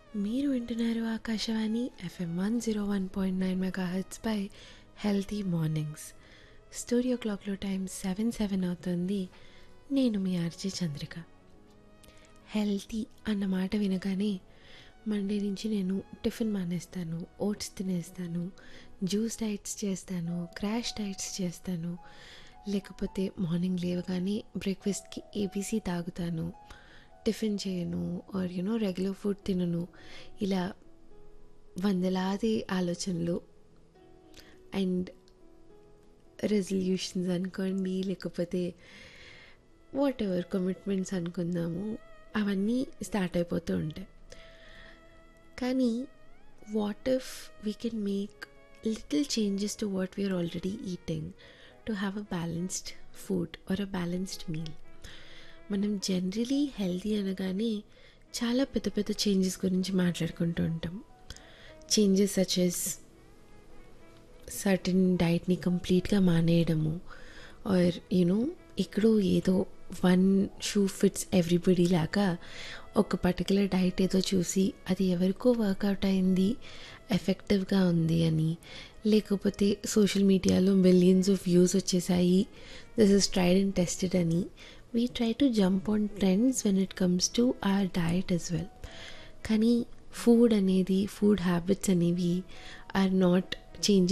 మీరు వింటున్నారు Akashvani FM one zero one point nine mega పై హెల్తీ మార్నింగ్స్ స్టూడియో క్లాక్లో టైం సెవెన్ సెవెన్ అవుతుంది నేను మీ ఆర్జే చంద్రిక హెల్తీ అన్న మాట వినగానే మండే నుంచి నేను టిఫిన్ మానేస్తాను ఓట్స్ తినేస్తాను జ్యూస్ డైట్స్ చేస్తాను క్రాష్ డైట్స్ చేస్తాను లేకపోతే మార్నింగ్ లేవగానే బ్రేక్ఫాస్ట్కి ఏబీసీ తాగుతాను టిఫిన్ చేయను ఆర్ యూనో రెగ్యులర్ ఫుడ్ తినను ఇలా వందలాది ఆలోచనలు అండ్ రెజల్యూషన్స్ అనుకోండి లేకపోతే వాట్ ఎవర్ కమిట్మెంట్స్ అనుకుందాము అవన్నీ స్టార్ట్ అయిపోతూ ఉంటాయి కానీ what if we can make little changes to what we are already eating to have a balanced food or a balanced meal మనం జనరలీ హెల్తీ అనగానే చాలా పెద్ద పెద్ద చేంజెస్ గురించి మాట్లాడుకుంటూ ఉంటాం చేంజెస్ సచెస్ సర్టన్ డైట్ని కంప్లీట్గా మానేయడము ఆర్ యూనో ఇక్కడ ఏదో వన్ షూ ఫిట్స్ ఎవ్రీబడి లాగా ఒక పర్టికులర్ డైట్ ఏదో చూసి అది ఎవరికో వర్కౌట్ అయింది ఎఫెక్టివ్గా ఉంది అని లేకపోతే సోషల్ మీడియాలో మిలియన్స్ ఆఫ్ వ్యూస్ వచ్చేసాయి this is tried and tested అని we try to jump on trends when it comes to our diet as well కానీ ఫుడ్ అనేది ఫుడ్ హ్యాబిట్స్ అనేవి ఆర్ నాట్ చేంజింగ్